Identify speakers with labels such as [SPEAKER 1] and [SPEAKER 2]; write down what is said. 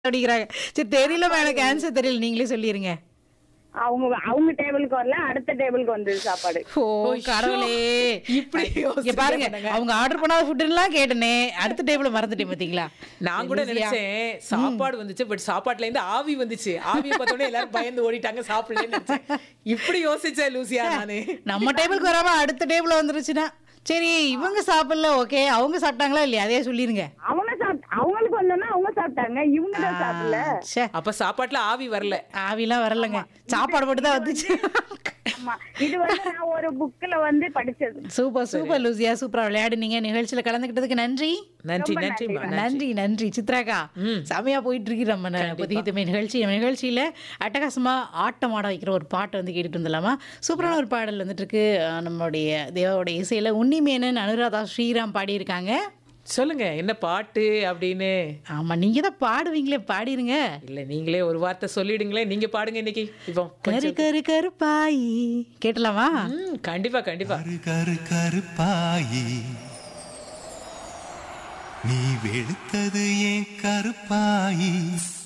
[SPEAKER 1] அப்படிங்கிறாங்க சரி தெரியல எனக்கு ஆன்சர் தெரியல நீங்களே சொல்லிருங்க
[SPEAKER 2] அவங்க அவங்க டேபிளுக்கு வரல அடுத்த டேபிளுக்கு வந்தது சாப்பாடு
[SPEAKER 1] ஓ கடவுளே
[SPEAKER 3] இப்படி
[SPEAKER 1] இங்க
[SPEAKER 3] யோசிக்க
[SPEAKER 1] பாருங்க
[SPEAKER 3] மாட்டாங்க.
[SPEAKER 1] அவங்க ஆர்டர் பண்ணாத ஃபுட் எல்லாம் கேட்டனே அடுத்த டேபிள் மறந்துட்டேன் பாத்தீங்களா
[SPEAKER 3] நான் கூட நினைச்சேன் சாப்பாடு வந்துச்சு பட் சாப்பாட்டுல இருந்து ஆவி வந்துச்சு ஆவியை பார்த்தோன்னே எல்லாரும் பயந்து ஓடிட்டாங்க சாப்பிடலன்னு நினைச்சேன் இப்படி யோசிச்சேன் லூசியா நானு
[SPEAKER 1] நம்ம டேபிளுக்கு வராம அடுத்த டேபிள் வந்துருச்சுன்னா சரி இவங்க சாப்பிடல ஓகே அவங்க சாப்பிட்டாங்களா இல்லையா அதே சொல்லிருங்க
[SPEAKER 2] அவங்க சாப்பிட்டு அவங்களுக்கு வந்தோன்னா அவங்க சாப்பிட்டாங்க இவங்க தான் சாப்பிடல
[SPEAKER 1] ச்சே
[SPEAKER 3] அப்ப சாப்பாட்டுல ஆவி வரல
[SPEAKER 1] ஆவிலாம் வரலங்க சாப்பாடு மட்டும் தான் வந்துச்சு
[SPEAKER 2] ஆமா இது வந்து நான் ஒரு புக்ல வந்து படிச்சது
[SPEAKER 1] சூப்பர் சூப்பர் லூசியா சூப்பரா விளையாடுனீங்க நிகழ்ச்சியில கலந்துக்கிட்டதுக்கு நன்றி
[SPEAKER 3] நன்றி நன்றி
[SPEAKER 1] நன்றி நன்றி சித்ராக்கா செமையா போயிட்டு இருக்கு நம்ம ந- புதிய தமிழ் நிகழ்ச்சி நம்ம நிகழ்ச்சியில அட்டகாசமா ஆட்டம் ஆட வைக்கிற ஒரு பாட்டை வந்து கேட்டுட்டு இருந்தலாமா சூப்பரான ஒரு பாடல் வந்துட்டு இருக்கு அஹ் நம்மளுடைய தேவாவோட இசையில உன்னிமேனன் அனுராதா ஸ்ரீராம் பாடியிருக்காங்க
[SPEAKER 3] சொல்லுங்க என்ன பாட்டு அப்படின்னு
[SPEAKER 1] ஆமா நீங்க தான் பாடுவீங்களே பாடிருங்க
[SPEAKER 3] இல்ல நீங்களே ஒரு வார்த்தை சொல்லிடுங்களேன் நீங்க பாடுங்க இன்னைக்கு இப்போ
[SPEAKER 1] கரு கரு கருப்பாயி கேட்டலாமா
[SPEAKER 3] ம், கண்டிப்பா கண்டிப்பா
[SPEAKER 4] கரு கரு கருப்பாயி நீ வெளுத்தது ஏன் கருப்பாயி